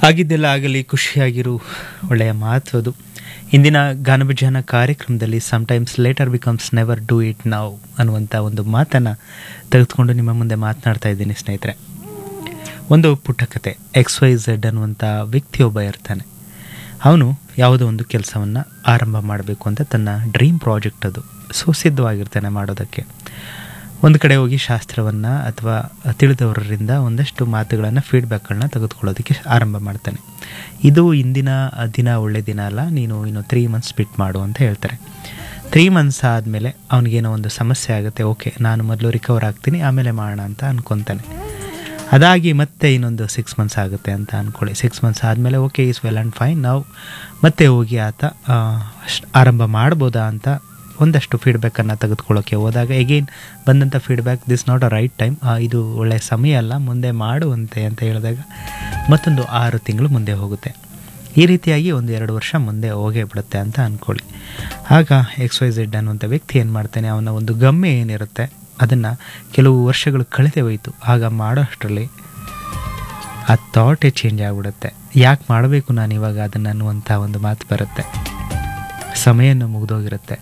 ಆಗಿದ್ದೆಲ್ಲ ಆಗಲಿ ಖುಷಿಯಾಗಿರು ಒಳ್ಳೆಯ ಮಾತು ಅದು ಇಂದಿನ ಗಾನಭಜನ ಕಾರ್ಯಕ್ರಮದಲ್ಲಿ sometimes later becomes never do it ನಾವು ಅನ್ನುವಂಥ ಒಂದು ಮಾತನ್ನು ತೆಗೆದುಕೊಂಡು ನಿಮ್ಮ ಮುಂದೆ ಮಾತನಾಡ್ತಾ ಇದ್ದೀನಿ ಸ್ನೇಹಿತರೆ ಒಂದು ಪುಟ್ಟ ಕತೆ ಎಕ್ಸ್ ವೈ ಝೆಡ್ ಅನ್ನುವಂಥ ವ್ಯಕ್ತಿಯೊಬ್ಬ ಇರ್ತಾನೆ ಅವನು ಯಾವುದೋ ಒಂದು ಕೆಲಸವನ್ನು ಆರಂಭ ಮಾಡಬೇಕು ಅಂತ ತನ್ನ ಡ್ರೀಮ್ ಪ್ರಾಜೆಕ್ಟ್ ಅದು ಸುಸಿದ್ಧವಾಗಿರ್ತಾನೆ ಮಾಡೋದಕ್ಕೆ ಒಂದು ಕಡೆ ಹೋಗಿ ಶಾಸ್ತ್ರವನ್ನು ಅಥವಾ ತಿಳಿದವರಿಂದ ಒಂದಷ್ಟು ಮಾತುಗಳನ್ನು ಫೀಡ್ಬ್ಯಾಕ್ಗಳನ್ನ ತೆಗೆದುಕೊಳ್ಳೋದಕ್ಕೆ ಆರಂಭ ಮಾಡ್ತಾನೆ ಇದು ಇಂದಿನ ದಿನ ಒಳ್ಳೆ ದಿನ ಅಲ್ಲ ನೀನು ಇನ್ನು ತ್ರೀ ಮಂತ್ಸ್ ಬಿಟ್ ಮಾಡು ಅಂತ ಹೇಳ್ತಾರೆ ತ್ರೀ ಮಂತ್ಸ್ ಆದಮೇಲೆ ಅವನಿಗೇನೋ ಒಂದು ಸಮಸ್ಯೆ ಆಗುತ್ತೆ ಓಕೆ ನಾನು ಮೊದಲು ರಿಕವರ್ ಆಗ್ತೀನಿ ಆಮೇಲೆ ಮಾಡೋಣ ಅಂತ ಅನ್ಕೊತಾನೆ ಅದಾಗಿ ಮತ್ತೆ ಇನ್ನೊಂದು ಸಿಕ್ಸ್ ಮಂತ್ಸ್ ಆಗುತ್ತೆ ಅಂತ ಅಂದ್ಕೊಳ್ಳಿ ಸಿಕ್ಸ್ ಮಂತ್ಸ್ ಆದಮೇಲೆ okay is well and fine ನಾವು ಮತ್ತೆ ಹೋಗಿ ಆತ ಆ, ಅಷ್ಟ್ ಆರಂಭ ಮಾಡ್ಬೋದಾ ಅಂತ ಒಂದಷ್ಟು ಫೀಡ್ಬ್ಯಾಕನ್ನು ತೆಗೆದುಕೊಳ್ಳೋಕ್ಕೆ ಹೋದಾಗ ಎಗೈನ್ ಬಂದಂಥ feedback this not a right time ಇದು ಒಳ್ಳೆಯ ಸಮಯ ಅಲ್ಲ ಮುಂದೆ ಮಾಡುವಂತೆ ಅಂತ ಹೇಳಿದಾಗ ಮತ್ತೊಂದು ಆರು ತಿಂಗಳು ಮುಂದೆ ಹೋಗುತ್ತೆ ಈ ರೀತಿಯಾಗಿ ಒಂದು ಎರಡು ವರ್ಷ ಮುಂದೆ ಹೋಗೇ ಬಿಡುತ್ತೆ ಅಂತ ಅಂದ್ಕೊಳ್ಳಿ ಆಗ ಎಕ್ಸ್ ವೈ ಝೆಡ್ ಅನ್ನುವಂಥ ವ್ಯಕ್ತಿ ಏನು ಮಾಡ್ತಾನೆ ಅವನ ಒಂದು ಗಮ್ಯ ಏನಿರುತ್ತೆ ಅದನ್ನು ಕೆಲವು ವರ್ಷಗಳು ಕಳೆದೇ ಹೋಯಿತು ಆಗ ಮಾಡೋ ಅಷ್ಟರಲ್ಲಿ ಆ ಥಾಟೇ ಚೇಂಜ್ ಆಗಿಬಿಡುತ್ತೆ ಯಾಕೆ ಮಾಡಬೇಕು ನಾನು ಇವಾಗ ಅದನ್ನು ಅನ್ನುವಂಥ ಒಂದು ಮಾತು ಬರುತ್ತೆ ಸಮಯವನ್ನು ಮುಗಿದೋಗಿರುತ್ತೆ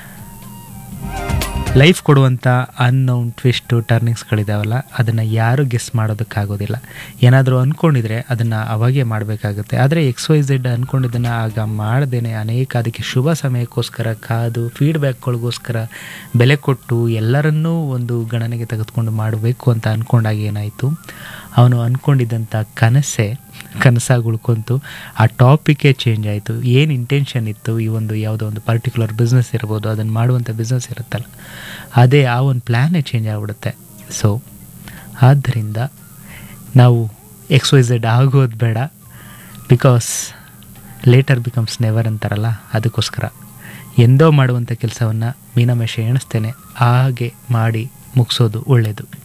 ಲೈಫ್ ಕೊಡುವಂಥ ಅನ್ನೌನ್ ಟ್ವಿಸ್ಟು ಟರ್ನಿಂಗ್ಸ್ಗಳಿದಾವಲ್ಲ ಅದನ್ನು ಯಾರೂ ಗೆಸ್ ಮಾಡೋದಕ್ಕಾಗೋದಿಲ್ಲ ಏನಾದರೂ ಅಂದ್ಕೊಂಡಿದ್ರೆ ಅದನ್ನು ಅವಾಗೇ ಮಾಡಬೇಕಾಗುತ್ತೆ ಆದರೆ ಎಕ್ಸ್ ವೈ ಝೆಡ್ ಅಂದ್ಕೊಂಡಿದ್ದನ್ನು ಆಗ ಮಾಡ್ದೇನೆ ಅನೇಕ ಅದಕ್ಕೆ ಶುಭ ಸಮಯಕ್ಕೋಸ್ಕರ ಕಾದು ಫೀಡ್ಬ್ಯಾಕ್ಗಳಿಗೋಸ್ಕರ ಬೆಲೆ ಕೊಟ್ಟು ಎಲ್ಲರನ್ನೂ ಒಂದು ಗಣನೆಗೆ ತೆಗೆದುಕೊಂಡು ಮಾಡಬೇಕು ಅಂತ ಅಂದ್ಕೊಂಡಾಗ ಏನಾಯಿತು ಅವನು ಅಂದ್ಕೊಂಡಿದ್ದಂಥ ಕನಸೇ ಕನಸಾಗಿ ಉಳ್ಕೊಂತು ಆ ಟಾಪಿಕೇ ಚೇಂಜ್ ಆಯಿತು ಏನು ಇಂಟೆನ್ಷನ್ ಇತ್ತು ಈ ಒಂದು ಯಾವುದೋ ಒಂದು ಪರ್ಟಿಕ್ಯುಲರ್ ಬಿಸ್ನೆಸ್ ಇರ್ಬೋದು ಅದನ್ನು ಮಾಡುವಂಥ ಬಿಸ್ನೆಸ್ ಇರುತ್ತಲ್ಲ ಅದೇ ಆ ಒಂದು ಪ್ಲ್ಯಾನೇ ಚೇಂಜ್ ಆಗಿಬಿಡುತ್ತೆ ಸೊ ಆದ್ದರಿಂದ ನಾವು ಎಕ್ಸ್ ವೈ ಝೆಡ್ ಆಗೋದು ಬೇಡ ಬಿಕಾಸ್ ಲೇಟರ್ ಬಿಕಮ್ಸ್ ನೆವರ್ ಅಂತಾರಲ್ಲ ಅದಕ್ಕೋಸ್ಕರ ಎಂದೋ ಮಾಡುವಂಥ ಕೆಲಸವನ್ನು ಮೀನಮೇಷ ಎಣಿಸ್ತೇನೆ ಹಾಗೆ ಮಾಡಿ ಮುಗಿಸೋದು ಒಳ್ಳೆಯದು